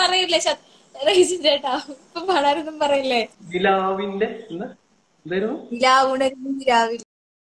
പറയില്ലേ റൈസിൻ ചേട്ടാ ഇപ്പൊ പാടാനൊന്നും പറയില്ലേ നിലാവിന്റെ എന്താ എന്തായിരുന്നു നിലാവുണരുന്നു നിലാവിൽ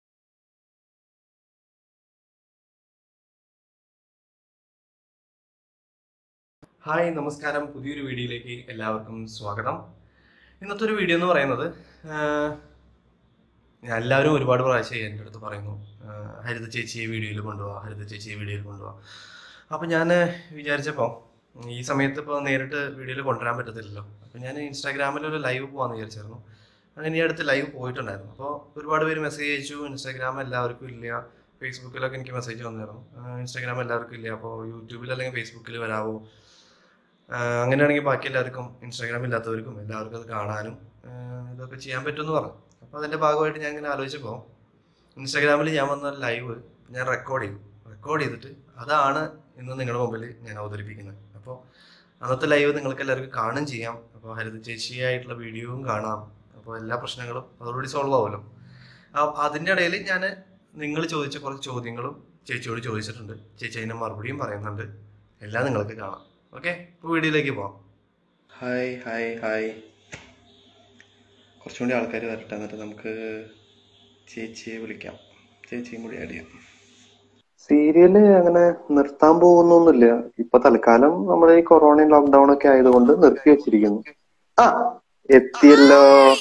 ഹായ് നമസ്കാരം പുതിയൊരു വീഡിയോയിലേക്ക് എല്ലാവർക്കും സ്വാഗതം ഇന്നത്തെ ഒരു വീഡിയോ എന്ന് പറയുന്നത് ആഹ്, ഞാൻ എല്ലാവരും ഒരുപാട് പ്രാവശ്യമായി എൻ്റെ അടുത്ത് പറയുന്നു ആഹ്, ഹരിത ചേച്ചിയെ വീഡിയോയിൽ കൊണ്ടുപോകാം ഹരിത ചേച്ചിയെ വീഡിയോയിൽ കൊണ്ടുപോകാം അപ്പോൾ ഞാൻ വിചാരിച്ചപ്പോൾ ഈ സമയത്ത് ഇപ്പോൾ നേരിട്ട് വീഡിയോയിൽ കൊണ്ടുവരാൻ പറ്റത്തില്ലല്ലോ അപ്പോൾ ഞാൻ ഇൻസ്റ്റാഗ്രാമിൽ ഒരു ലൈവ് പോകാമെന്ന് വിചാരിച്ചായിരുന്നു അങ്ങനെ ഈ അടുത്ത് ലൈവ് പോയിട്ടുണ്ടായിരുന്നു അപ്പോൾ ഒരുപാട് പേര് മെസ്സേജ് അയച്ചു ഇൻസ്റ്റാഗ്രാം എല്ലാവർക്കും ഇല്ല ഫേസ്ബുക്കിലൊക്കെ എനിക്ക് മെസ്സേജ് വന്നിരുന്നു ആഹ്, ഇൻസ്റ്റാഗ്രാം എല്ലാവർക്കും ഇല്ല അപ്പോൾ യൂട്യൂബിൽ അല്ലെങ്കിൽ ഫേസ്ബുക്കിൽ വരാവോ ആഹ് അങ്ങനെയാണെങ്കിൽ ബാക്കി എല്ലാവർക്കും ഇൻസ്റ്റാഗ്രാം ഇല്ലാത്തവർക്കും എല്ലാവർക്കും അത് കാണാനും ആഹ് ഇതൊക്കെ ചെയ്യാൻ പറ്റുമെന്ന് പറഞ്ഞു അപ്പോൾ അതിൻ്റെ ഭാഗമായിട്ട് ഞാൻ ഇങ്ങനെ ആലോചിച്ചപ്പോൾ ഇൻസ്റ്റാഗ്രാമിൽ ഞാൻ വന്ന ലൈവ് ഞാൻ റെക്കോർഡ് ചെയ്തു റെക്കോർഡ് ചെയ്തിട്ട് അതാണ് ഇന്ന് നിങ്ങളുടെ മുമ്പിൽ ഞാൻ അവതരിപ്പിക്കുന്നത് അപ്പോൾ അന്നത്തെ ലൈവ് നിങ്ങൾക്ക് എല്ലാവർക്കും കാണുകയും ചെയ്യാം അപ്പോൾ ഹരിത ചേച്ചിയായിട്ടുള്ള വീഡിയോയും കാണാം അപ്പോൾ എല്ലാ പ്രശ്നങ്ങളും അതോടുകൂടി സോൾവ് ആവുമല്ലോ അപ്പോൾ അതിൻ്റെ ഇടയിൽ ഞാൻ നിങ്ങൾ ചോദിച്ച കുറച്ച് ചോദ്യങ്ങളും ചേച്ചിയോട് ചോദിച്ചിട്ടുണ്ട് ചേച്ചി അതിന് മറുപടിയും പറയുന്നുണ്ട് എല്ലാം നിങ്ങൾക്ക് കാണാം ഓക്കെ ഇപ്പോൾ വീഡിയോയിലേക്ക് പോവാം ഹായ് ഹായ് ഹായ് കുറച്ചും കൂടി ആൾക്കാർ വരട്ടെ എന്നിട്ട് നമുക്ക് ചേച്ചിയെ വിളിക്കാം ചേച്ചിയും കൂടി ആഡ് ചെയ്യാം സീരിയല് അങ്ങനെ നിർത്താൻ പോകുന്നൊന്നുമില്ല ഇപ്പൊ തൽക്കാലം നമ്മുടെ ഈ കൊറോണയും ലോക്ക്ഡൌൺ ഒക്കെ ആയതുകൊണ്ട് നിർത്തി വെച്ചിരിക്കുന്നു ആ എത്തിയല്ലോ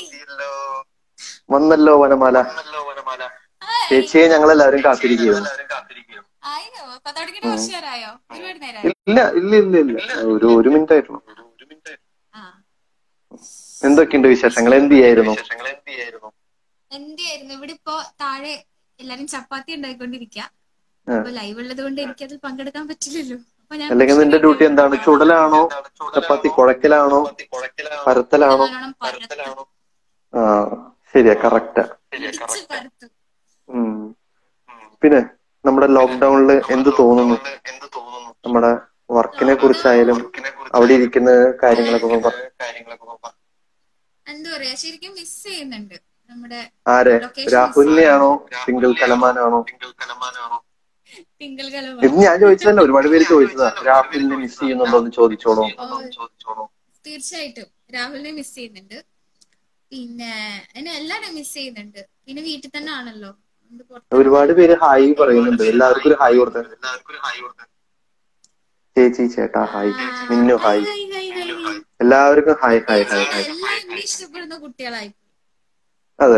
വന്നല്ലോ വനമാല ചേച്ചിയെ ഞങ്ങൾ എല്ലാവരും കാത്തിരിക്കുകയാണ് ആയോ അപ്പൊ തുടങ്ങിയിട്ട് കുറച്ച് നേരമായോ ഒരുപാട് നേരമായോ ഇല്ല ഇല്ല ഇല്ല ഇല്ല ഒരു ഒരു മിനിറ്റ് ആയിട്ടുള്ളൂ ആ എന്തൊക്കെയുണ്ട് വിശേഷങ്ങൾ എന്ത് ചെയ്യായിരുന്നു എന്തായിരുന്നു ഇവിടെ ഇപ്പൊ താഴെ എല്ലാരും ചപ്പാത്തി ഉണ്ടായിക്കൊണ്ടിരിക്ക ആ. അപ്പൊ ലൈവ് ഉള്ളത് കൊണ്ട് എനിക്കതിൽ പങ്കെടുക്കാൻ പറ്റില്ലല്ലോ അപ്പൊ ഞാൻ അല്ലെങ്കിൽ നിന്റെ ഡ്യൂട്ടി എന്താണ് ചുടലാണോ ചപ്പാത്തി കുഴക്കലാണോ പരത്തലാണോ നല്ലോണം പരത്തും. ആ ശരിയാ കറക്റ്റാ ഇടിച്ച് പരത്തും. പിന്നെ നമ്മുടെ ലോക്ക്ഡൌണില് എന്ത് തോന്നുന്നു നമ്മുടെ വർക്കിനെ കുറിച്ചായാലും അവിടെ ഇരിക്കുന്ന കാര്യങ്ങളൊക്കെ ഒന്ന് പറ എന്താ പറയാ ശരിക്കും മിസ് ചെയ്യുന്നുണ്ട് നമ്മുടെ ആരെ രാഹുലിനെയാണോ സിംഗിൾ കലമാനാണോ തിങ്കൾ കലവ ഇത് ഞാൻ ചോദിച്ചതല്ല ഒരുപാട് പേര് ചോദിച്ചതാ രാഹുലിനെ മിസ് ചെയ്യുന്നുണ്ടോ എന്ന് ചോദിച്ചോളൂ തീർച്ചയായിട്ടും രാഹുലിനെ മിസ് ചെയ്യുന്നുണ്ട് പിന്നെ എന്നെ എല്ലാരും മിസ് ചെയ്യുന്നുണ്ട് പിന്നെ വീട്ടിൽ തന്നെ ആണല്ലോ അതുകൊണ്ട് പുറത്ത് ഒരുപാട് പേര് ഹായ് പറയുന്നുണ്ട് എല്ലാവർക്കും ഒരു ഹായ് കൊടുത്തേ ചേച്ചി ചേട്ടാ hi Minnu hi hi, hi, hi, hi. എല്ലാവർക്കും ഹായ് ഹായ് ഹായ് ഹായ് എല്ലാം എന്നെ ഇഷ്ടപ്പെടുന്ന കുട്ടികളായി അതെ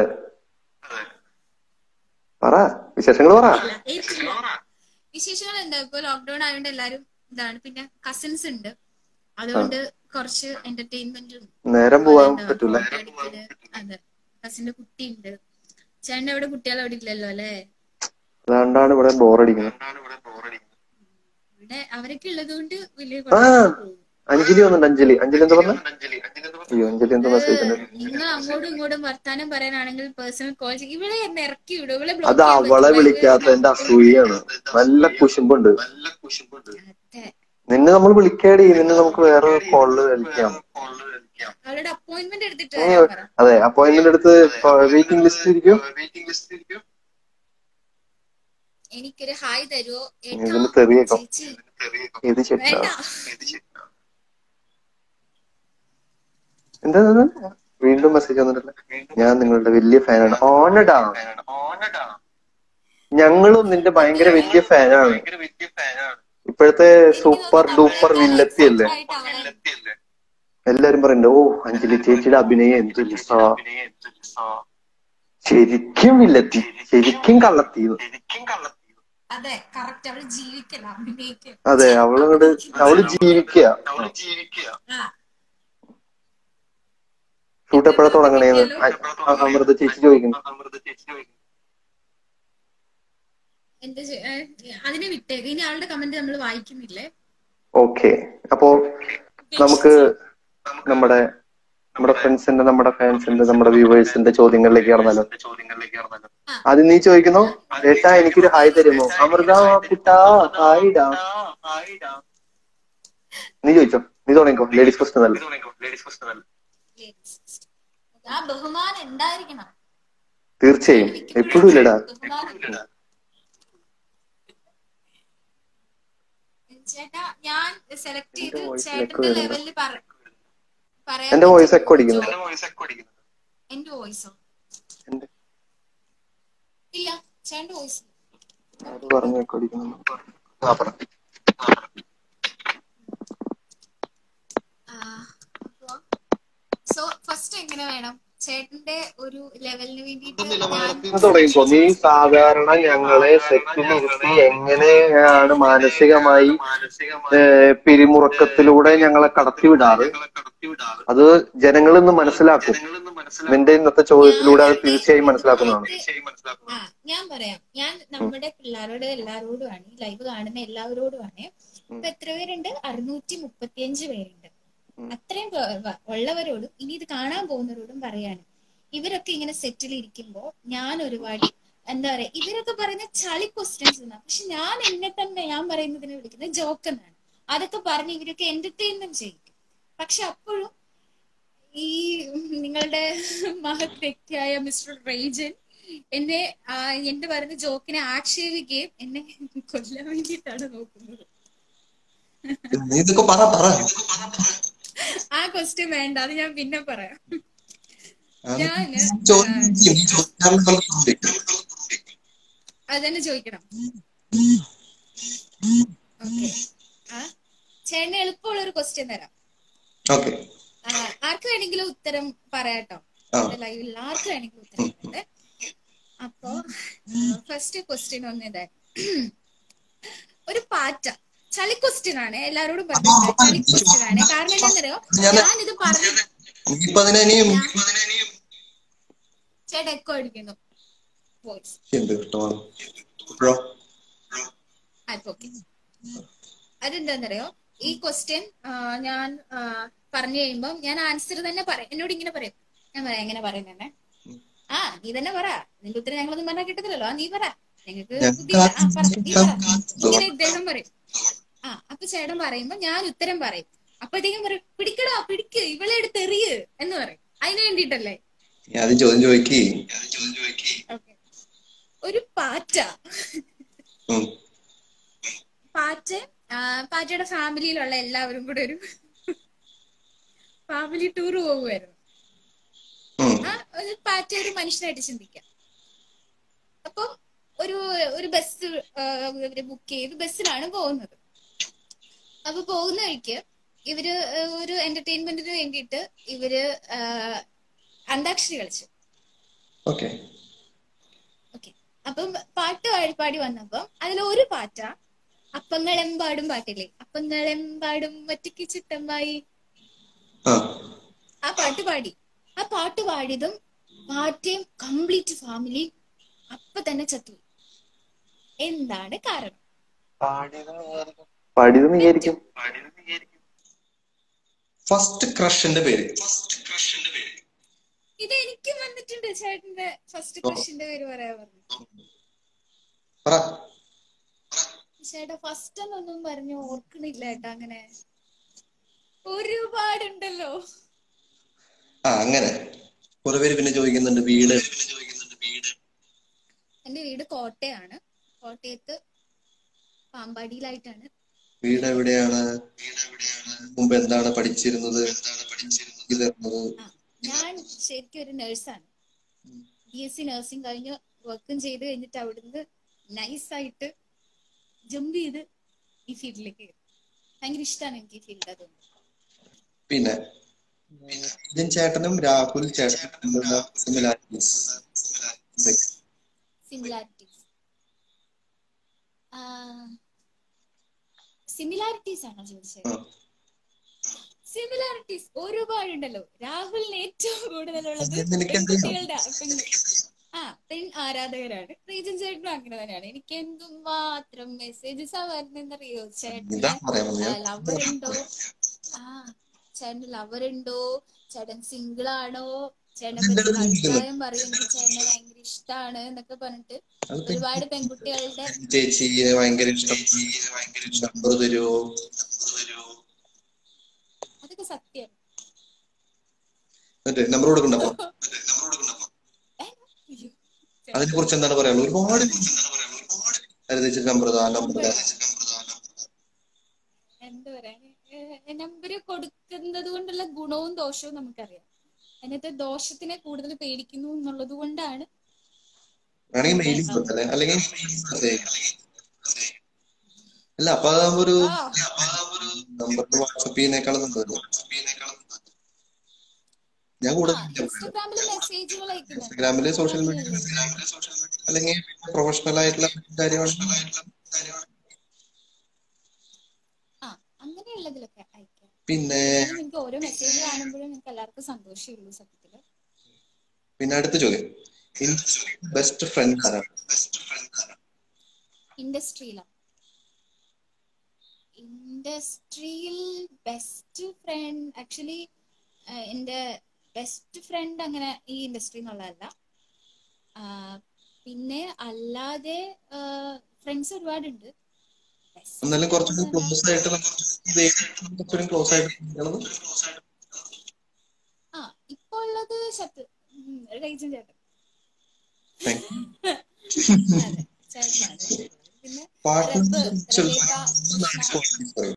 പറ വിശേഷങ്ങൾ പറ അല്ല, ഏറ്റില്ല. വിശേഷങ്ങൾ എന്താ ഇപ്പൊ ലോക്ക്ഡൌൺ ആയതുകൊണ്ട് എല്ലാരും ഇതാണ് പിന്നെ കസിൻസ് ഉണ്ട് അതുകൊണ്ട് കുറച്ച് എന്റർടൈൻമെന്റും നേരം പോവാൻ പറ്റൂല അതെ കസിന്റെ കുട്ടിയുണ്ട് ചേട്ടന്റെ അവിടെ കുട്ടികൾ അവിടെ ഇല്ലല്ലോ അല്ലെ അതുകൊണ്ടാണ് ഇവിടെ ബോറടിക്കുന്നത് ഇവിടെ അവരൊക്കെ ഉള്ളത് കൊണ്ട് വലിയ ആ അഞ്ജലി വന്നിട്ടുണ്ട് അഞ്ജലി അഞ്ജലി എന്താ പറഞ്ഞ അയ്യോ അഞ്ജലി എന്താ മെസ്സേജ് നിങ്ങൾ അങ്ങോട്ടും ഇങ്ങോട്ടും വർത്താനം പറയാനാണെങ്കിൽ പേഴ്സണൽ കോൾ ചെയ്യും ഇവിടെ എന്നെ ഇറക്കി വിടും ഇവിടെ block അത് ചെയ്യാൻ അവളെ പറ്റില്ല. വിളിക്കാത്തതിന്റെ അസൂയാണ് നല്ല കുശുമ്പുണ്ട് അതെ. നിന്നെ നമ്മൾ വിളിക്കാടി നിന്നെ നമുക്ക് വേറെ കോളില് വിളിക്കാം അവളുടെ അപ്പോയിന്റ്മെന്റ് എടുത്തിട്ട് നീ വരാൻ പറ അതെ അപ്പോയിന്റ്മെന്റ് എടുത്ത് വെയിറ്റിംഗ് ലിസ്റ്റ് ഇരിക്കും എനിക്കൊരു ഹായ് തരുമോ ഇതിന് തെറിയേക്കും ചേച്ചി ഏത് ചേട്ടാ വേണ്ട എന്താ ഇത്? വീണ്ടും മെസ്സേജ് വന്നിട്ടില്ല ഞാൻ നിങ്ങളുടെ വലിയ ഫാനാണ് ഓണഡാ ഞങ്ങളും നിന്റെ ഭയങ്കര വലിയ ഫാനാണ് ഇപ്പോഴത്തെ സൂപ്പർ ഡൂപ്പർ വില്ലത്തി അല്ലേ ആയിട്ട് അവളെ എല്ലാരും പറയുന്നുണ്ട് ഓ അഞ്ജലി ചേച്ചിയുടെ അഭിനയം എന്ത് രസാ ശരിക്കും വില്ലത്തി ശരിക്കും കള്ളത്തി അതെ കറക്റ്റ് അവള് ജീവിക്കല അഭിനയിക്കല അതെ അവളങ്ങോട്ട് അവള് ജീവിക്കുക ആ ഷൂട്ട് എപ്പോഴാ തുടങ്ങണേന്ന് അ- അ- അമൃത ചേച്ചി ചോദിക്കുന്നു എന്താ ചെ- ഏ, അതിനെ വിട്ടേക്ക് ഇനി അവളുടെ കമന്റ് നമ്മൾ വായിക്കുന്നില്ലേ ഓക്കെ അപ്പോ നമുക്ക് നമ്മുടെ നമ്മുടെ ഫ്രണ്ട്സിന്റെ നമ്മുടെ ഫാൻസിന്റെ നമ്മുടെ വ്യൂവേഴ്സിന്റെ ചോദ്യങ്ങളിലേക്ക് കടന്നാലോ ആദ്യം നീ ചോദിക്കുന്നു ഏട്ടാ എനിക്കൊരു ഹായ് തരുമോ അമൃത കുട്ടാ ഹായ് ഡാ നീ ചോദിച്ചോ നീ തുടങ്ങിക്കോ ലേഡീസ് ഫസ്റ്റ് നല്ല ആ ബഹുമാനം ഉണ്ടായിരിക്കണം തീർച്ചയായും എപ്പോഴും ഇല്ലടാ ബഹുമാനം ചേട്ടാ ഞാൻ സെലക്ട് എന്റെ ചെയ്ത് voice ചേട്ടന്റെ echo വരുന്നുണ്ട്. ലെവലിൽ പറയാൻ എന്റെ വോയിസ് പറ്റും. എക്കോ അടിക്കുന്നു എന്റെ വോയിസോ എന്റെ ഇല്ല ചേട്ടന്റെ വോയിസ് ആര് പറഞ്ഞു എക്കോ അടിക്കുന്നു ആ പറ സോ ഫസ്റ്റ് എങ്ങനെ വേണം ചേട്ടന്റെ ഒരു ലെവലിന് വേണ്ടിയിട്ട് ഞാൻ ഇത് തുടങ്ങിക്കോ നീ സാധാരണ ഞങ്ങളെ സെറ്റ് നിർത്തി എങ്ങനെയാണ് മാനസികമായി ഏഹ്, പിരിമുറുക്കത്തിലൂടെ ഞങ്ങളെ കടത്തിവിടാറ് അത് ജനങ്ങളിൽ നിന്ന് മനസ്സിലാക്കും നിന്റെ ഇന്നത്തെ ചോദ്യത്തിലൂടെ അത് തീർച്ചയായും മനസ്സിലാക്കുന്നതാണ് ആ ഞാൻ പറയാം ഞാൻ നമ്മുടെ പിള്ളേരോട് എല്ലാവരോടുമാണ് ഈ ലൈവ് കാണുന്ന എല്ലാവരോടുമാണ് ഇപ്പൊ എത്ര പേരുണ്ട് അറുന്നൂറ്റി മുപ്പത്തിയഞ്ച് പേരുണ്ട് അത്രയും പേ- വ- ഉള്ളവരോടും ഇനി ഇത് കാണാൻ പോകുന്നവരോടും പറയാണ് ഇവരൊക്കെ ഇങ്ങനെ സെറ്റിൽ ഇരിക്കുമ്പോ ഞാൻ ഒരുപാട് എന്താ പറയാ ഇവരൊക്കെ പറയുന്ന ചളി ക്വസ്റ്റ്യൻസ് എന്നാ പക്ഷെ ഞാൻ എന്നെ തന്നെ ഞാൻ പറയുന്നതിനെ വിളിക്കുന്നത് ജോക്ക് എന്നാണ് അതൊക്കെ പറഞ്ഞ് ഇവരൊക്കെ എന്റർടൈൻമെന്റ് ചെയ്യും പക്ഷെ അപ്പോഴും ഈ നിങ്ങളുടെ മഹത് വ്യക്തിയായ മിസ്റ്റർ റേജൻ എന്നെ ആ, എന്റെ പറയുന്ന ജോക്കിനെ ആക്ഷേപിക്കുകയും എന്നെ കൊല്ലാൻ വേണ്ടിയിട്ടാണ് നോക്കുന്നത് നീ ഇതൊക്കെ പറ പറ ആ ക്വസ്റ്റ്യൻ വേണ്ട അത് ഞാൻ പിന്നെ പറയാം ആ, ഞാന് ചോദ്യം ചെയ്യ്. നീ ചോദിക്കാറുള്ള ചോദ്യം. അതന്നെ ചോദിക്കണം ഓക്കെ ആ ചേട്ടന് എളുപ്പമുള്ള ഒരു ക്വസ്റ്റ്യൻ തരാം ഓക്കെ ആ, ആർക്ക് വേണമെങ്കിലും ഉത്തരം പറയാട്ടോ ആ. ലൈവിൽ ആർക്ക് വേണമെങ്കിലും ഉത്തരം പറയട്ടെ അപ്പോ ഫസ്റ്റ് ക്വസ്റ്റ്യൻ ഒന്ന് ഇതായി ഒരു പാറ്റ ചളി ക്വസ്റ്റ്യൻ ആണ് എല്ലാരോടും പറഞ്ഞിട്ടുണ്ട് ചളി ക്വസ്റ്റ്യൻ ആണ് കാരണം എന്താണെന്നറിയോ ഞാൻ- ഞാനിത് പറഞ്ഞു നീ ഇപ്പൊ അതിനെ ഇനിയും ചേട്ടാ എക്കോ അടിക്കുന്നു വോയിസ് എന്ത് കേട്ടോ ബ്രോ അപ്പൊ ഓക്കെ അതെന്താന്നറിയോ ഈ ക്വസ്റ്റ്യൻ ഞാൻ ആ, പറഞ്ഞു കഴിയുമ്പോൾ ഞാൻ ആൻസർ തന്നെ പറയാം എന്നോട് ഇങ്ങനെ പറയും ഞാൻ പറയാം എങ്ങനെ പറയുന്നേ ആ നീ തന്നെ പറ നിന്റെ ഉത്തരം ഞങ്ങളൊന്നും പറഞ്ഞാൽ കിട്ടത്തില്ലല്ലോ ആ നീ പറ ഞങ്ങൾക്ക് ബുദ്ധിയില്ല. ആ, പറ, നീ പറ. ഇങ്ങനെ ഇദ്ദേഹം പറയും ആ അപ്പൊ ചേട്ടൻ പറയുമ്പോ ഞാൻ ഉത്തരം പറയും അപ്പോഴത്തേക്കും പറയും പിടിക്കടാ പിടിക്ക് ഇവളെ എടുത്ത് എറിയ് എന്ന് പറയും അതിന് വേണ്ടിട്ടല്ലേ നീ ആദ്യം ചോദ്യം ചോദിക്കേ ഓക്കെ ഒരു പാറ്റ ഉം. പാറ്റ ആ, പാറ്റയുടെ ഫാമിലിയിലുള്ള എല്ലാവരും കൂടെ ഒരു ഫാമിലി ടൂർ പോകുമായിരുന്നു ഉം. ആ ഒരു പാറ്റ ഒരു മനുഷ്യനായിട്ട് ചിന്തിക്കാം അപ്പം ഒരു ഒരു ബസ് ഇവര് ബുക്ക് ചെയ്ത് ബസ്സിലാണ് പോകുന്നത് അപ്പൊ പോകുന്ന വഴിക്ക് ഇവര് ആ, ഒരു എന്റർടൈൻമെന്റിന് വേണ്ടിയിട്ട് ഇവര് ആ, അന്താക്ഷരി കളിച്ചു ഓക്കെ ഓക്കെ അപ്പം പാട്ട് പാടി പാടി വന്നപ്പം അതിൽ ഒരു പാറ്റ അപ്പങ്ങളെമ്പാടും പാട്ടില്ലേ അപ്പങ്ങളെമ്പാടും ഒറ്റയ്ക്ക് ചിത്തമ്മായി ആ ആ പാട്ട് പാടി ആ പാട്ട് പാടിയതും പാറ്റയും കംപ്ലീറ്റ് ഫാമിലി അപ്പൊ തന്നെ ചത്തു എന്താണ് കാരണം പാടിയത് നീയായിരിക്കും ഫസ്റ്റ് ക്രഷിന്റെ പേര് ഇത് എനിക്കും വന്നിട്ടുണ്ട് ചേട്ടന്റെ ഫസ്റ്റ് ക്വസ്റ്റിന്റെ പേര് പറയാൻ പറഞ്ഞു പറ ചേട്ടാ ഫസ്റ്റ് എന്നൊന്നും പറഞ്ഞു ഓർക്കണില്ല ഏട്ടാ അങ്ങനെ ഒരുപാടുണ്ടല്ലോ ആ അങ്ങനെ കുറെ പേര് പിന്നെ ചോദിക്കുന്നുണ്ട് വീട് എന്റെ വീട് കോട്ടയാണ് കോട്ടയത്ത് പാമ്പാടിയിലായിട്ടാണ് വീട് എവിടെയാണ് മുമ്പ് എന്താണ് പഠിച്ചിരുന്നത് ഇതായിരുന്നത് ആ, ഞാൻ ശരിക്കും ഒരു നേഴ്സാണ് ബി എസ് സി നഴ്സിംഗ് കഴിഞ്ഞ് വർക്കും ചെയ്ത് കഴിഞ്ഞിട്ട് അവിടുന്ന് നൈസായിട്ട് ജമ്പ് ചെയ്ത് ഈ ഫീൽഡിലേക്ക് കയറി ഭയങ്കര ഇഷ്ടമാണ് എനിക്ക് ഈ ഫീൽഡ് അതുകൊണ്ട് പിന്നെ ഇതിൻ ചേട്ടനും രാഹുൽ ചേട്ടനും സിമിലാരിറ്റീസ് സിമിലാരിറ്റീസ് സിമിലാരിറ്റീസ് ആണോ ചോദിച്ചത് സിമിലാരിറ്റീസ് ഒരുപാടുണ്ടല്ലോ രാഹുലിന് ഏറ്റവും കൂടുതലുള്ളത് അത് എനിക്കറിയാം. പെൺകുട്ടികളുടെ പെൺ- ആ പെൺ ആരാധകരാണ് റീജൻ ചേട്ടനും അങ്ങനെ തന്നെയാണ് എനിക്ക് എന്തുമാത്രം മെസ്സേജസ് ആ വരുന്നറിയോ ചേട്ടന് ഇതാ പറയാൻ വന്നത്. ലവർ ഉണ്ടോ ആ ചേട്ടന് ലവർ ഉണ്ടോ ചേട്ടൻ സിംഗിൾ ആണോ ചേട്ടനെ പറ്റി അതെന്താ അഭിപ്രായം പറയുന്നത് ചേട്ടനെ ഭയങ്കര ഇഷ്ടാണ് എന്നൊക്കെ പറഞ്ഞിട്ട് അത് ഒരുപാട് പെൺകുട്ടികളുടെ ചേച്ചി ഭയങ്കര ഇഷ്ടം നമ്പർ തരുമോ അതൊക്കെ സത്യം എന്നിട്ട് നമ്പർ കൊടുക്കണ്ടപ്പോ ഏ? അയ്യോ. അതിനെ കുറിച്ച് എന്താണ് പറയാനുള്ളത് ഒരുപാട് ഹരിതേച്ചി നമ്പർ താ നമ്പർ താ ദോഷവും നമുക്കറിയാം അതിനകത്ത് ദോഷത്തിനെ കൂടുതൽ പേടിക്കുന്നു എന്നുള്ളത് കൊണ്ടാണ് വേണമെങ്കിൽ മെയിൽ ചെയ്തല്ലേ അല്ലെങ്കിൽ അല്ല അപ്പൊ അതാകുമ്പോ ഒരു ആ നമ്പറിൽ വാട്സപ്പ് ചെയ്യുന്നേക്കാളും നല്ലതല്ലേ ഞാൻ കൂടെ ഇൻസ്റ്റഗ്രാമിൽ മെസ്സേജുകൾ അയക്കുന്നത് ഇൻസ്റ്റാഗ്രാമില് സോഷ്യൽ മീഡിയ അല്ലെങ്കിൽ പ്രൊഫഷണൽ ആയിട്ടുള്ള കാര്യമാണ് ആ അങ്ങനെയുള്ളതിലൊക്കെ അയക്കാം പിന്നെ എന്നാലും നിങ്ങൾക്ക് ഓരോ മെസ്സേജ് കാണുമ്പോഴും നിങ്ങൾക്ക് എല്ലാവർക്കും സന്തോഷമുള്ളൂ സത്യത്തില് പിന്നെ അടുത്ത ചോദ്യം ബെസ്റ്റ് ഫ്രണ്ട് ആരാണ് ഇൻഡസ്ട്രിയിലാണ് ഇൻഡസ്ട്രിയിൽ ബെസ്റ്റ് ഫ്രണ്ട് ആക്ച്വലി എൻ്റെ ബെസ്റ്റ് ഫ്രണ്ട് അങ്ങനെ ഈ ഇൻഡസ്ട്രി എന്നുള്ളതല്ല ആ, പിന്നെ അല്ലാതെ ഫ്രണ്ട്സ് ഒരുപാടുണ്ട് Best എന്നാലും കുറച്ചുകൂടി friend എന്ന് ക്ലോസ് ആയിട്ട് നമുക്ക് കുറച്ചുകൂടി ക്ലോസ് ആയിട്ട് ഇരിക്കണത് ആ ഇപ്പൊ ഉള്ളത് ശത്രു ഉം, റൈജൻ ചേട്ടൻ Thank അതെ ചേട്ടനാണ് പിന്നെ പാർട്ട്ണർ റബ്ബ്, റബേക്ക, കൃഷ്ണ.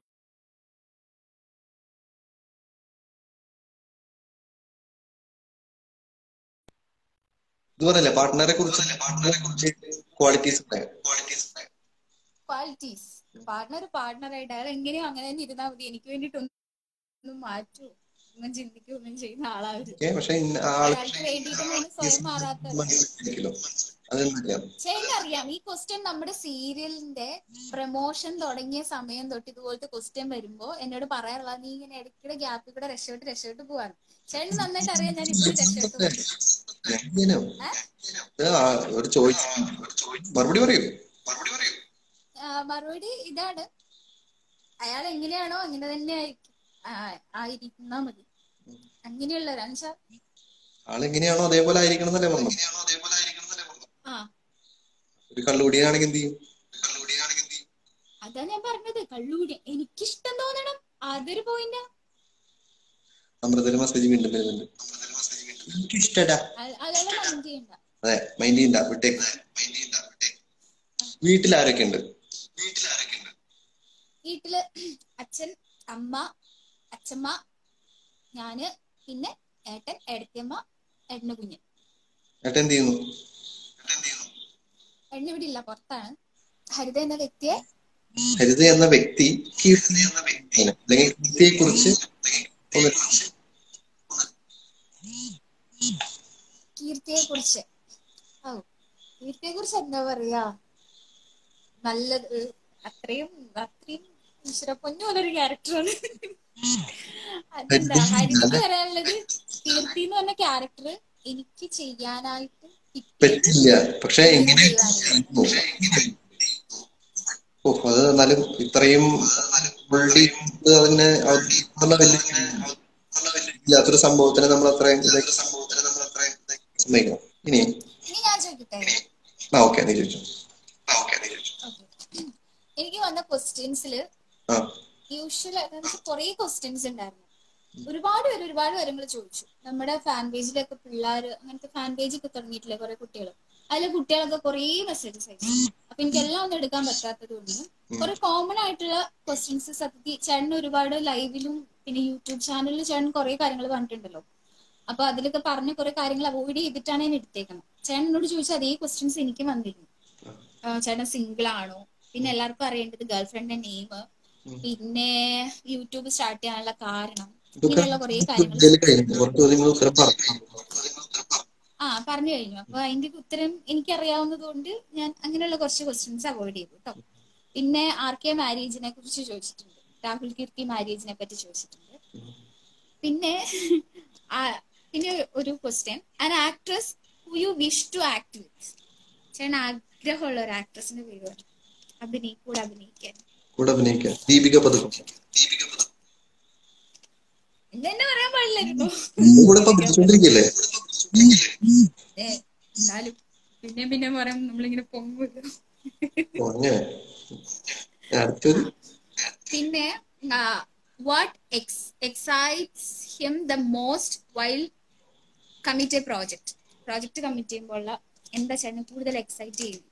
ഇത് പറഞ്ഞല്ലേ പാർട്ട്ണറെ കുറിച്ച് ക്വാളിറ്റീസ് ക്വാളിറ്റീസ് പാർട്ട്ണർ പാർട്ട്ണറായിട്ട് അയാൾ എങ്ങനെയോ അങ്ങനെ തന്നെ ഇരുന്നാൽ മതി എനിക്ക് വേണ്ടിട്ട് ഒന്നും മാറ്റൂ ഒന്നും ചിന്തിക്കൂ ഒന്നും ചെയ്യുന്ന ആളാവരുത് പക്ഷെ ഇന്ന ആൾ അയാൾക്ക് വേണ്ടിയിട്ടൊന്നും സ്വയം മാറാത്ത മനസ്സിലാക്കിയല്ലോ അതെന്തൊക്കെയാണ് ചേട്ടൻ അറിയാം ഈ ക്വസ്റ്റ്യൻ നമ്മുടെ സീരിയലിന്റെ പ്രൊമോഷൻ തുടങ്ങിയ സമയം തൊട്ട് ഇതുപോലത്തെ ക്വസ്റ്റ്യൻ വരുമ്പോ എന്നോട് പറയാറുള്ള നീ ഇങ്ങനെ ഇടയ്ക്കിടെ ഗ്യാപ്പിൽ കൂടെ രക്ഷപ്പെട്ട് രക്ഷപ്പെട്ട് പോവാണ് ചേട്ടൻ നന്നായിട്ട് അറിയാം ഞാൻ ഇപ്പോഴും രക്ഷപ്പെട്ട് പോകും എങ്ങനെയോ ഇത് ആ ഒരു ചോദിച്ചു മറുപടി പറയൂ മറുപടി ഇതാണ് അയാൾ എങ്ങനെയാണോ അങ്ങനെ തന്നെ ആയിരിക്കും ആ, ആയിരിക്കുന്നാ മതി അങ്ങനെയുള്ളവരാണ് വെച്ചാ ആളെങ്ങനെയാണോ അതേപോലെ ആയിരിക്കണം എന്നല്ലേ പറഞ്ഞു ആ ഒരു കള്ളുകൂടിയാണെങ്കിൽ എന്ത് ചെയ്യും അതാ ഞാൻ പറഞ്ഞത് കള്ളൂടി എനിക്കിഷ്ടം തോന്നണം അതൊരു പോയിന്റ് അമൃതയുടെ മെസ്സേജ് വീണ്ടും വരുന്നുണ്ട് എനിക്കിഷ്ടടാ അയാളെ മൈൻഡ് ചെയ്യണ്ട അതെ മൈൻഡ് ചെയ്യണ്ട വിട്ടേക്ക് വീട്ടിൽ ആരൊക്കെ ഉണ്ട് വീട്ടില് അച്ഛൻ അമ്മ അച്ഛമ്മ ഞാന് പിന്നെ ഏട്ടൻ ഏടത്തിയമ്മ ഏട്ടന് കുഞ്ഞ് ഏട്ടൻ എന്ത് ചെയ്യുന്നു ഏട്ടൻ ഇവിടെ ഇല്ല പുറത്താണ് ഹരിത എന്ന വ്യക്തിയെ ഹരിത എന്ന വ്യക്തി കീർത്തി അല്ലെങ്കിൽ കീർത്തിയെ കുറിച്ച് കീർത്തിയെ കുറിച്ച് ഓ കീർത്തിയെ കുറിച്ച് എന്താ പറയാ നല്ലത് അത്രയും അത്രയും ഈശ്വര പൊന്നു പോലൊരു ക്യാരക്ടറാണ് അതെന്താ ഹരിതയ്ക്ക് പറയാനുള്ളത് കീർത്തി എന്ന് പറഞ്ഞ ക്യാരക്ടർ എനിക്ക് ചെയ്യാനായിട്ട് കിട്ടിയത് പറ്റില്ല പക്ഷെ എങ്ങനെ ഓ അത് എന്നാലും ഇത്രയും പുള്ളി ഇത് അതിനെ അവതരിപ്പിക്കുന്ന വലിയ ഇല്ലാത്തൊരു സംഭവത്തിനെ നമ്മൾ അത്രയും ഇതാക്കി സമ്മതിക്കണം ഇനി ഇനി ഞാൻ ചോദിക്കട്ടെ ആ ഓക്കെ നീ ചോദിച്ചു Okay. എനിക്ക് വന്ന ക്വസ്റ്റ്യൻസിൽ ആ യൂഷ്വൽ കുറെ ക്വസ്റ്റ്യൻസ് ഉണ്ടായിരുന്നു ഒരുപാട് പേര് ഒരുപാട് കാര്യങ്ങൾ ചോദിച്ചു നമ്മുടെ ഫാൻ പേജിലൊക്കെ പിള്ളേർ അങ്ങനത്തെ ഫാൻ പേജ് ഒക്കെ തുടങ്ങിയിട്ടില്ലേ കുറെ കുട്ടികൾ അതിലെ കുട്ടികളൊക്കെ കുറെ മെസ്സേജസ് അയച്ചു അപ്പൊ എനിക്ക് എല്ലാം ഒന്നും എടുക്കാൻ പറ്റാത്തത് കൊണ്ട് കുറെ കോമൺ ആയിട്ടുള്ള ക്വസ്റ്റ്യൻസ് സത്യത്തിൽ ചേട്ടൻ ഒരുപാട് ലൈവിലും പിന്നെ യൂട്യൂബ് ചാനലിൽ ചേട്ടൻ കുറെ കാര്യങ്ങൾ പറഞ്ഞിട്ടുണ്ടല്ലോ അപ്പൊ അതിലൊക്കെ പറഞ്ഞ കുറെ കാര്യങ്ങൾ അവോയ്ഡ് ചെയ്തിട്ടാണ് ഞാൻ എടുത്തേക്കുന്നത് ചേട്ടൻ എന്നോട് ചോദിച്ച അതേ ക്വസ്റ്റ്യൻസ് എനിക്ക് വന്നിരുന്നു ആ, ചേട്ടൻ സിംഗിൾ ആണോ പിന്നെ എല്ലാവർക്കും അറിയേണ്ടത് ഗേൾ ഫ്രണ്ടിന്റെ നെയിം പിന്നെ യൂട്യൂബ് സ്റ്റാർട്ട് ചെയ്യാനുള്ള കാരണം ഇങ്ങനെയുള്ള കുറെ കാര്യങ്ങൾ ഇതിൽ കഴിഞ്ഞു കുറച്ച് ചോദ്യങ്ങൾ ഉത്തരം പറഞ്ഞു ആ പറഞ്ഞു കഴിഞ്ഞു അപ്പൊ അതിന്റെ ഉത്തരം എനിക്കറിയാവുന്നത് കൊണ്ട് ഞാൻ അങ്ങനെയുള്ള കുറച്ച് ക്വസ്റ്റ്യൻസ് അവോയ്ഡ് ചെയ്തു കേട്ടോ പിന്നെ ആർ കെ മാരേജിനെ കുറിച്ച് ചോദിച്ചിട്ടുണ്ട് രാഹുൽ കീർത്തി മാരേജിനെ പറ്റി ചോദിച്ചിട്ടുണ്ട് പിന്നെ ആ, പിന്നെ ഒരു question an actress who you wish to act with ചേട്ടൻ ആഗ്രഹമുള്ള ഒരു ആക്ട്രസിന്റെ പേര് പറ അഭിനയി കൂടെ അഭിനയിക്കാൻ കൂടെ അഭിനയിക്കാൻ ദീപിക പതുക്കം ഇതെന്നെ പറയാൻ പാടില്ലായിരുന്നു നിന്റെ കൂടെ ഇപ്പൊ പഠിച്ചോണ്ടിരിക്കല്ലേ ഏ, എന്നാലും പിന്നെ പിന്നെ പറയാം നമ്മളിങ്ങനെ പൊങ്ങുമല്ലോ ഓ, അങ്ങനെ അടുത്തൊരു പിന്നെ what ex excites him the most while commit a project project commit ചെയ്യുമ്പോൾ എന്താ ചേട്ടൻ കൂടുതൽ എക്സൈറ്റ് ചെയ്യും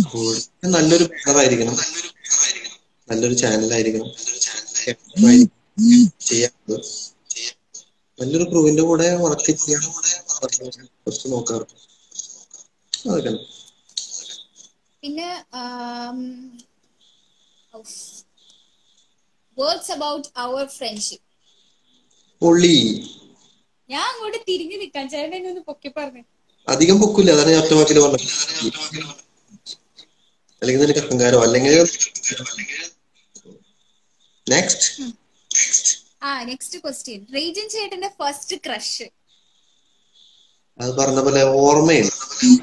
കൂടുതൽ നല്ലൊരു ബാനറായിരിക്കണം നല്ലൊരു ചാനലായിരിക്കണം ചെയ്യാറുണ്ട് നല്ലൊരു ക്രൂവിന്റെ കൂടെ വർക്ക് ചെയ്യാൻ കുറച്ച് നോക്കാറ് അതൊക്കെ പിന്നെ വേർഡ്സ് അബൌട്ട് അവർ ഫ്രണ്ട്ഷിപ്പ് പൊള്ളി ഞാൻ അങ്ങോട്ട് തിരിഞ്ഞു നിൽക്കാൻ ചേട്ടൻ എന്നെ ഒന്ന് പൊക്കി പറഞ്ഞു അധികം പൊക്കില്ല അതാണ് ഞാൻ ഒറ്റ വാക്കിൽ പറഞ്ഞത് അല്ലെങ്കിൽ നിനക്ക് അഹങ്കാരോ അല്ലെങ്കിൽ നെക്സ്റ്റ് ആ നെക്സ്റ്റ് ക്വസ്റ്റ്യൻ റേജൻ ചേട്ടന്റെ ഫസ്റ്റ് ക്രഷ് അത് പറഞ്ഞ പോലെ ഓർമ്മയില്ല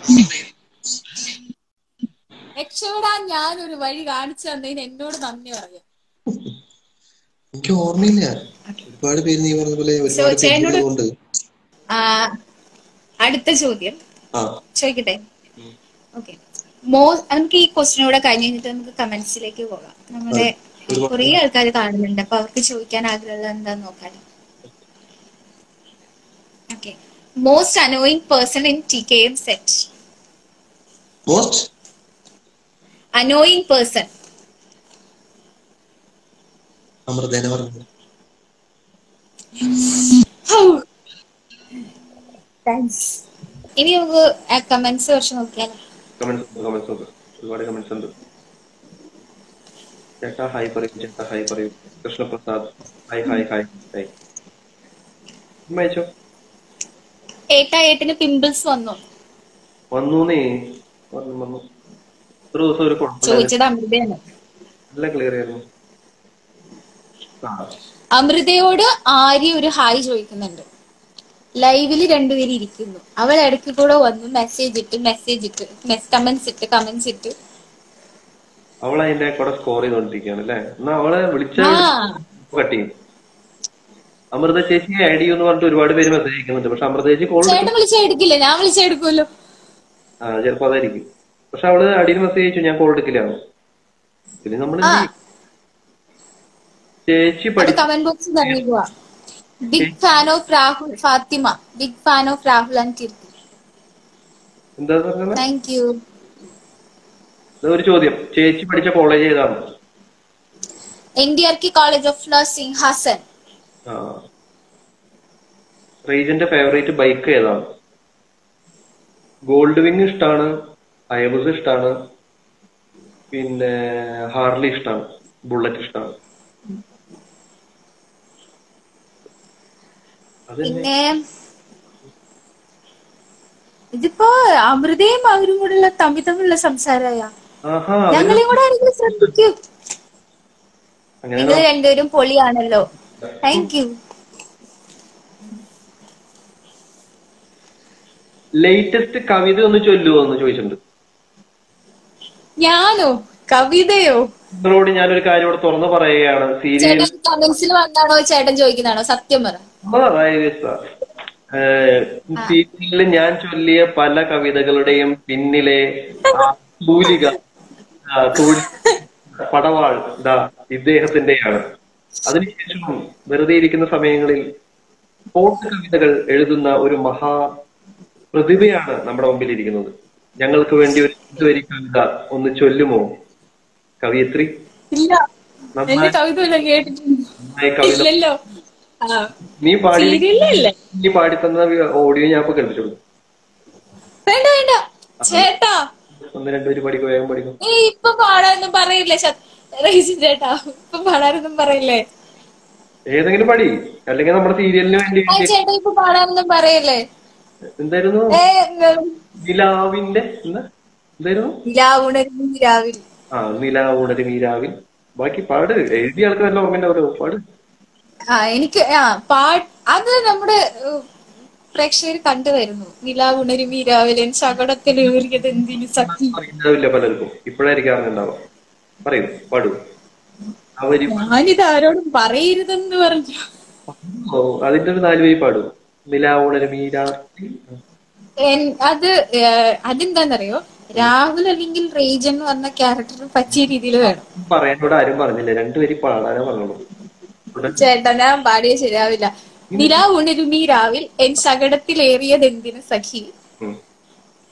രക്ഷപ്പെടാൻ ഞാൻ ഒരു വഴി കാണിച്ചു തന്നതിന് എന്നോട് നന്ദി പറയാം എനിക്ക് ഓർമ്മയില്ല ഒരുപാട് പേര് നീ പറഞ്ഞ പോലെ ഒരുപാട് പേര് ചേട്ടനോട് ഉള്ളതുകൊണ്ട് ആ, അടുത്ത ചോദ്യം ആ ചോദിക്കട്ടെ ഓക്കെ മോ നമുക്ക് ഈ ക്വസ്റ്റിനും കൂടെ കഴിഞ്ഞ് കഴിഞ്ഞിട്ട് നമുക്ക് കമന്റ്സിലേക്ക് പോകാം നമ്മുടെ ഒരുപാട് കുറേ ആൾക്കാർ കാണുന്നുണ്ട് അപ്പൊ അവർക്ക് ചോദിക്കാൻ ആഗ്രഹമുള്ള എന്താന്ന് നോക്കാം okay most annoying person in T K M set most annoying person അമൃതേനെ പറഞ്ഞു താങ്ക്സ് ഇനി നമുക്ക് കമന്റ്സ് കുറച്ച് നോക്കിയാലോ കമന്റ്സ് കമന്റ്സ് ഉണ്ട് ഒരുപാട് കമന്റ്സ് ഉണ്ട് ചേട്ടാ ഹായ് പറയും ചേട്ടാ ഹായ് പറയും Krishnaprasad hi hi hi hi ഉമ്മ അയച്ചോ ഏട്ടാ ഏട്ടിന് പിമ്പിൾസ് വന്നു വന്നൂന്നേ വന്നു വന്നു ഒരു ദിവസം ഒരു കുഴപ്പമില്ല ചോദിച്ചത് അമൃതയാണ് എല്ലാം ക്ലിയർ ആയിരുന്നു ആ അമൃതയോട് ആര്യ ഒരു ഹായ് ചോദിക്കുന്നുണ്ട് ലൈവില് രണ്ടുപേരും ഇരിക്കുന്നു അവൾ ഇടയ്ക്ക് കൂടെ വന്നു മെസ്സേജ് ഇട്ട് മെസ്സേജ് ഇട്ട് കമന്റ്സ് ഇട്ട് കമന്റ്സ് ഇട്ട് അവൾ അതിന്റെ കൂടെ സ്കോർ ചെയ്തോണ്ടിരിക്കുകയാണ് അല്ലേ എന്നാ അവളെ വിളിച്ച ആ കട്ട് ചെയ്യും അമൃത ചേച്ചി ആഡ് ചെയ്യുമെന്ന് പറഞ്ഞിട്ട് ഒരുപാട് പേര് മെസ്സേജ് അയക്കുന്നുണ്ട് പക്ഷെ അമൃത ചേച്ചി കോൾ ചേട്ടൻ വിളിച്ചെടുക്കില്ല ഞാൻ വിളിച്ചെടുക്കുമല്ലോ ആ ചിലപ്പോ അതായിരിക്കും പക്ഷെ അവള് അടിയിൽ മെസ്സേജ് അയച്ചു ഞാൻ കോൾ എടുക്കില്ല പിന്നെ നമ്മൾ ആ ചേച്ചി അത് പഠി കമന്റ് ബോക്സിൽ തന്നിരിക്കുക big fan of Rahul Fathima big fan of Rahul and Keerthi എന്താ പറഞ്ഞത് താങ്ക് യു ദാ ഒരു ചോദ്യം ചേച്ചി പഠിച്ച കോളേജ് ഏതാണ് N D R K college of nursing Hassan ആ റീജന്റെ ഫേവറേറ്റ് ബൈക്ക് ഏതാണ് ഗോൾഡ് വിങ് ഇഷ്ടാണ് അയബുസ് ഇഷ്ടാണ് പിന്നെ ഹാർലി ഇഷ്ടാണ് ബുള്ളറ്റ് ഇഷ്ടാണ് അത് പിന്നെ ഇതിപ്പോ അമൃതയും അവരും കൂടെയുള്ള തമ്മിൽ തമ്മിലുള്ള സംസാരമായ ആഹാ അവര് ഞങ്ങളെയും കൂടെ ആരെങ്കിലും ശ്രദ്ധിക്കൂ അങ്ങനെ നിങ്ങൾ രണ്ടുപേരും പൊളിയാണല്ലോ താങ്ക് യു ലേറ്റസ്റ്റ് കവിത ഒന്ന് ചൊല്ലുവോ എന്ന് ചോദിച്ചിട്ടുണ്ട് ഞാനോ കവിതയോ നിങ്ങളോട് ഞാനൊരു കാര്യം ഇവിടെ തുറന്നു പറയുകയാണ് സീരിയൽ ചേട്ടൻ കമന്റ്സിൽ വന്നാണോ ചേട്ടൻ ചോദിക്കുന്നതാണോ സത്യം പറ സീരിയലിൽ ഞാൻ ചൊല്ലിയ പല കവിതകളുടെയും പിന്നിലെ ആ തൂലിക ആ, തൂലി പടവാൾ ദാ ഇദ്ദേഹത്തിന്റെയാണ് അതിനുശേഷം വെറുതെ ഇരിക്കുന്ന സമയങ്ങളിൽ പോട്ട് കവിതകൾ എഴുതുന്ന ഒരു മഹാ പ്രതിഭയാണ് നമ്മുടെ മുമ്പിൽ ഇരിക്കുന്നത് ഞങ്ങൾക്ക് വേണ്ടി ഒരു രണ്ട് വരി കവിത ഒന്ന് ചൊല്ലുമോ കവിയത്രി ഇല്ല നന്നായി എന്റെ കവിത വല്ലതും കേട്ടിട്ടുണ്ട് നന്നായി കവിത ഇല്ലല്ലോ ആ നീ പാടി സീരിയലല്ലേ നീ പാടി തന്ന ഓഡിയോ ഞാൻ ഇപ്പൊ കേൾപ്പിച്ചു കൊടുക്കും വേണ്ട വേണ്ട ചേട്ടാ ഒന്ന് രണ്ടുപേര് പഠിക്കും വേഗം പഠിക്കും നീ ഇപ്പൊ പാടാനൊന്നും പറയില്ലേ ശ- റൈസിൻ ചേട്ടാ ഇപ്പൊ പാടാനൊന്നും പറയില്ലേ ഏതെങ്കിലും പടി അല്ലെങ്കിൽ നമ്മുടെ സീരിയലിന് വേണ്ടി ആ ചേട്ടാ ഇപ്പൊ പാടാനൊന്നും പറയില്ലേ എന്തായിരുന്നു ഏ നിലാവിന്റെ എന്താ എന്തായിരുന്നു നിലാവുണരും നിലാവിൽ ആ നിലാവുണരും ഈ രാവിൽ ബാക്കി പാട് എഴുതിയ ആൾക്ക് നല്ല ഓർമ്മയുണ്ടാവല്ലോ പാട് ആ എനിക്ക് ആ പാ അത് നമ്മുടെ ഏഹ്, പ്രേക്ഷകർ കണ്ടുവരുന്നു നിലാവുണരും ഈ രാവിലെ ശകടത്തിലേറിയത് എന്തിനു സഖി അറിയുണ്ടാവില്ല പലർക്കും ഇപ്പോഴായിരിക്കും അറിഞ്ഞുണ്ടാവുക പറയൂ പാടൂ അവര് ഞാനിത് ആരോടും പറയരുതെന്ന് പറഞ്ഞു ഓ അതിന്റെ ഒരു നാല് വരി പാടൂ നിലാവുണരും ഈ രാത്രി എൻ- അത് ഏഹ്, അതെന്താന്നറിയോ രാഹുൽ അല്ലെങ്കിൽ റേജൻ എന്ന് പറഞ്ഞ ക്യാരക്ടർ പറ്റിയ രീതിയിൽ വേണം പറയാനോട് ആരും പറഞ്ഞില്ല രണ്ടുപേര് പാടാനേ പറഞ്ഞോളൂ ഉടൻ ചേട്ടാ ഞാൻ പാടിയ ശരിയാവില്ല നിലാ ഉണരും ഈ രാവിൽ എൻ ശകടത്തിലേറിയത് എന്തിനു സഖി ഉം.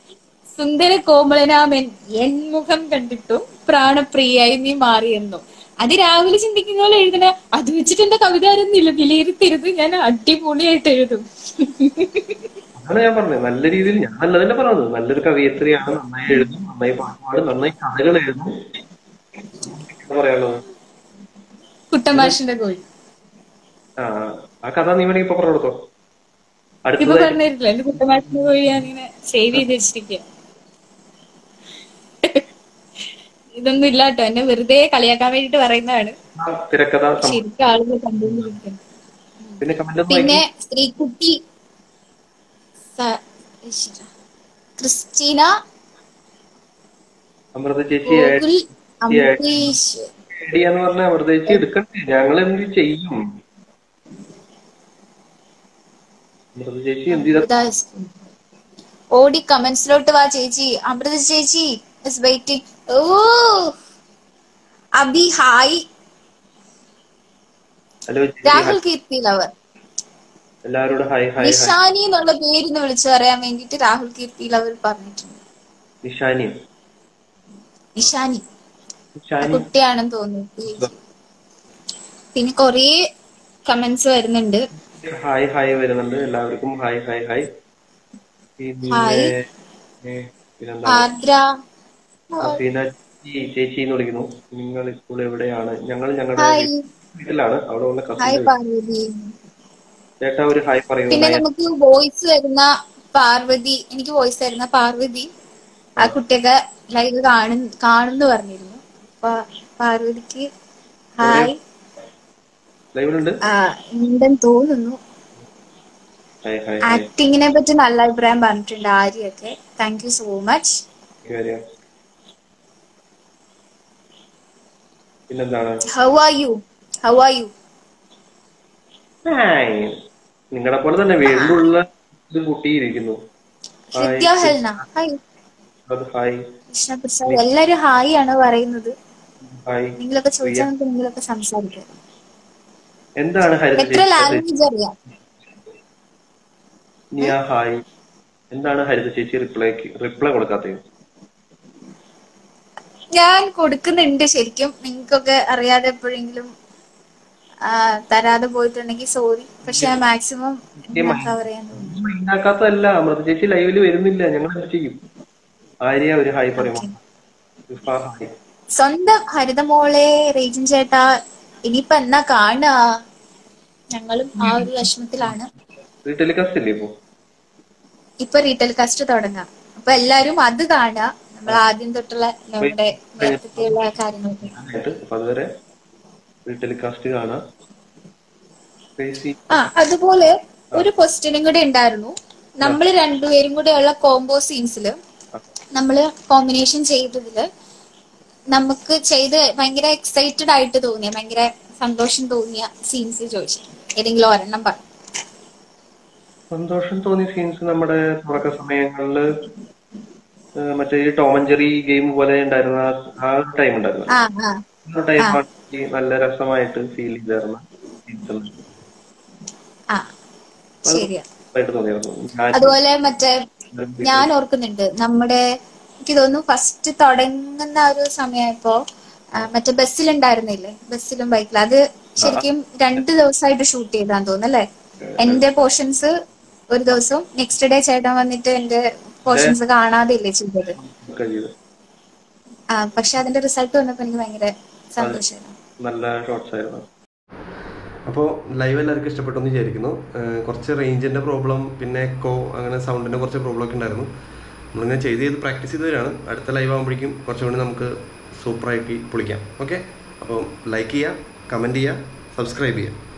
സുന്ദര കോമളനാമൻ എൻ മുഖം കണ്ടിട്ടും പ്രാണപ്രിയായി നീ മാറിയെന്നു അത് രാവിലെ ചിന്തിക്കുന്ന പോലെ എഴുതണ അത് വെച്ചിട്ട് എന്റെ കവിത ആയിരുന്നില്ല വിലയിരുത്തരുത് ഞാൻ അടിപൊളിയായിട്ട് എഴുതും അതാണ് ഞാൻ പറഞ്ഞത് നല്ല രീതിയിൽ ഞാൻ നല്ലതല്ല പറഞ്ഞത് നല്ലൊരു കവിയത്രിയാണ് നന്നായി എഴുതും നന്നായി പാട്ടുപാടും നന്നായി കഥകൾ എഴുതും എന്താ പറയാനുള്ളത് കുട്ടമാഷിന്റെ കോഴി ആ ആ കഥ നീ വേണമെങ്കിൽ ഇപ്പൊ പറഞ്ഞു കൊടുത്തോ ഇപ്പൊ അടുത്തതായി പറഞ്ഞിട്ടില്ല എന്റെ കുട്ടമാഷിന്റെ കോഴി ഞാനിങ്ങനെ സേവ് ചെയ്ത് വെച്ചിരിക്കുക ഇതൊന്നും ഇല്ല കേട്ടോ എന്നെ വെറുതെ കളിയാക്കാൻ വേണ്ടിട്ട് പറയുന്നതാണ് തിരക്കഥ സം- ശരിക്കും ആളുകൾ കണ്ടുകൊണ്ടിരിക്കുന്നു പിന്നെ കമന്റ് പിന്നെ സ്ത്രീക്കുട്ടി സ- ഈശ്വരാ. ക്രിസ്റ്റീന അമൃത ചേച്ചി ഗോകുൽ അമൃതേഷ് എന്ന് പറഞ്ഞ അമൃത ചേച്ചി എടുക്കണ്ടേ ഞങ്ങൾ എന്ത് ചെയ്യും അമൃത ചേച്ചി എന്ത് ചെയ്താ അമൃത is good. ഓടി കമന്റ്സിലോട്ട് വാ ചേച്ചി അമൃത ചേച്ചി ഇസ് വെയിറ്റിംഗ് ഓ അബി ഹായ് ഹലോ ചേച്ചി രാഹുൽ കീർത്തി ലവർ എല്ലാവരോടും ഹായ് ഹായ് ഹായ് നിഷാനി എന്നുള്ള പേരിന്ന് വിളിച്ചു പറയാൻ വേണ്ടിട്ട് രാഹുൽ കീർത്തി ലവർ പറഞ്ഞിട്ടുണ്ട് നിഷാനി നിഷാനി ആ നിഷാനി കുട്ടിയാണെന്ന് തോന്നുന്നു പിന്നെ കൊറേ കമന്റ്സ് വരുന്നുണ്ട് ഹായ് ഹായ് വരുന്നുണ്ട് എല്ലാവർക്കും ഹായ് ഹായ് ഹായ് പിന്നെ ഹായ്. ഏ, പിന്നെന്താ ആദ്ര ഹസീന ചേച്ചി ചേച്ചി എന്ന് വിളിക്കുന്നു നിങ്ങൾ ഇപ്പോൾ എവിടെയാണ് ഞങ്ങൾ ഞങ്ങളുടെ ഹായ് വീട്ടിലാണ് അവിടെ ഉള്ള ഹായ് കസിൻ പാർവതി ചേട്ടാ ഒരു ഹായ് പറയുന്നു പിന്നെ നയൻ- നമുക്ക് വോയിസ് വരുന്ന പാർവതി എനിക്ക് വോയിസ് തരുന്ന പാർവതി ആ കുട്ടിയൊക്കെ ലൈവ് കാണും കാണുന്നു പറഞ്ഞിരുന്നു അപ്പൊ പാർവതിക്ക് ഹായ് ലൈവിലുണ്ട് ആ, ഉണ്ടെന്ന് തോന്നുന്നു ഹായ് ഹായ് ഹായ് ആക്ടിങ്ങിനെ പറ്റി നല്ല അഭിപ്രായം പറഞ്ഞിട്ടുണ്ട് ആര്യൊക്കെ താങ്ക് യു സോ മച്ച് കാര്യം പിന്നെന്താണ് how are you how are you hi നിങ്ങളെ പോലെ തന്നെ വീട്ടിലുള്ള ഒരു കുട്ടി ഇരിക്കുന്നു ഹായ് ഹൃദ്യ ഹെൽന ഹായ് അത് ഹായ് കൃഷ്ണ പ്രസാദ് എല്ലാരും ഹായ് ആണ് പറയുന്നത് ഹായ് നിങ്ങളൊക്കെ ചോദിച്ചാൽ നമുക്ക് നിങ്ങളൊക്കെ സംസാരിക്കാം എന്താണ് ഹരിത എത്ര ചേച്ചി ലാംഗ്വേജ് അറിയാം നിയ ഹായ് എന്താണ് ഹരിത ചേച്ചി റിപ്ലൈ റിപ്ലൈ കൊടുക്കാത്തത് ഞാൻ കൊടുക്കുന്നുണ്ട് ശരിക്കും നിങ്ങൾക്കൊക്കെ അറിയാതെ എപ്പോഴെങ്കിലും ആ, തരാതെ പോയിട്ടുണ്ടെങ്കിൽ സോറി പക്ഷെ ഞാൻ മാക്സിമം കവർ ചെയ്യാൻ തോന്നുന്നു ഉണ്ടാക്കാത്തതല്ല അമൃത ചേച്ചി ലൈവില് വരുന്നില്ല ഞങ്ങൾ എന്ത് ചെയ്യും ആര്യ ഒരു ഹായ് പറയുമോ ഇഫ ഹായ് സ്വന്തം ഹരിതമോളെ റേജൻ ചേട്ടാ ഇനിയിപ്പൊ എന്നാ കാണുക ഞങ്ങളും ആ ഒരു വിഷമത്തിലാണ് ടെലികാസ്റ്റ് ഇല്ലേ ഇപ്പൊ ഇപ്പൊ റീറ്റെയിൽ കാസ്റ്റ് തുടങ്ങാം അപ്പൊ എല്ലാരും അത് കാണുക നമ്മൾ ആദ്യം തൊട്ടുള്ള നമ്മുടെ നേരത്തെയുള്ള കാര്യങ്ങളൊക്കെ ആയിട്ട് അപ്പൊ അതുവരെ ടെലികാസ്റ്റ് കാണാം ഫേസി ആ അതുപോലെ ഒരു ക്വസ്റ്റ്യനും കൂടെ ഉണ്ടായിരുന്നു നമ്മൾ രണ്ടുപേരും കൂടെ ഉള്ള കോംബോ സീൻസിൽ നമ്മള് കോമ്പിനേഷൻ ചെയ്തതില് നമുക്ക് ചെയ്ത് ഭയങ്കര എക്സൈറ്റഡ് ആയിട്ട് തോന്നിയ ഭയങ്കര സന്തോഷം തോന്നിയ സീൻസ് ചോദിച്ചു ഏതെങ്കിലും ഒരെണ്ണം പറഞ്ഞു സന്തോഷം തോന്നിയ സീൻസ് നമ്മുടെ തുടക്ക സമയങ്ങളില് ഏഹ് മറ്റേ ഈ ടോം ആൻഡ് ജെറി ഗെയിം പോലെ ഉണ്ടായിരുന്ന ആ- ആ ഒരു ടൈം ഉണ്ടായിരുന്നു ആ ആ ആ ടൈം നല്ല രസമായിട്ട് ഫീൽ ചെയ്തിരുന്ന സീൻസ് ആ ശരിയാ ആയിട്ട് തോന്നിയിരുന്നു ഞാൻ അതുപോലെ മറ്റേ ഞാൻ ഓർക്കുന്നുണ്ട് നമ്മുടെ എനിക്ക് തോന്നുന്നു ഫസ്റ്റ് തുടങ്ങുന്ന ആ ഒരു സമയമായപ്പോ ആ, മറ്റേ ബസ്സിലുണ്ടായിരുന്നില്ലേ ബസ്സിലും ബൈക്കിലും അത് ശരിക്കും രണ്ട് ദിവസമായിട്ട് ഷൂട്ട് ചെയ്താന്ന് തോന്നുന്നു അല്ലേ എന്റെ പോർഷൻസ് ഒരു ദിവസവും നെക്സ്റ്റ് ഡേ ചേട്ടൻ വന്നിട്ട് എന്റെ പോർഷൻസ് കാണാതെ ഇല്ലേ ചെയ്തത് കഴിയത് ആ പക്ഷെ അതിന്റെ റിസൾട്ട് വന്നപ്പോ എനിക്ക് ഭയങ്കര സന്തോഷമായിരുന്നു നല്ല ഷോർട്സ് ആയിരുന്നു അപ്പോൾ ലൈവ് എല്ലാവർക്കും ഇഷ്ടപ്പെട്ടു എന്ന് വിചാരിക്കുന്നു ഏഹ് കുറച്ച് റേഞ്ചിൻ്റെ പ്രോബ്ലം പിന്നെ എക്കോ അങ്ങനെ സൗണ്ടിൻ്റെ കുറച്ച് പ്രോബ്ലം ഒക്കെ ഉണ്ടായിരുന്നു നമ്മളിങ്ങനെ ചെയ്ത് ചെയ്ത് പ്രാക്ടീസ് ചെയ്ത് വരികയാണ് അടുത്ത ലൈവ് ആകുമ്പോഴേക്കും കുറച്ചുകൂടി നമുക്ക് സൂപ്പറായിട്ട് പൊളിക്കാം ഓക്കെ അപ്പോൾ ലൈക്ക് ചെയ്യുക കമൻറ്റ് ചെയ്യുക സബ്സ്ക്രൈബ് ചെയ്യുക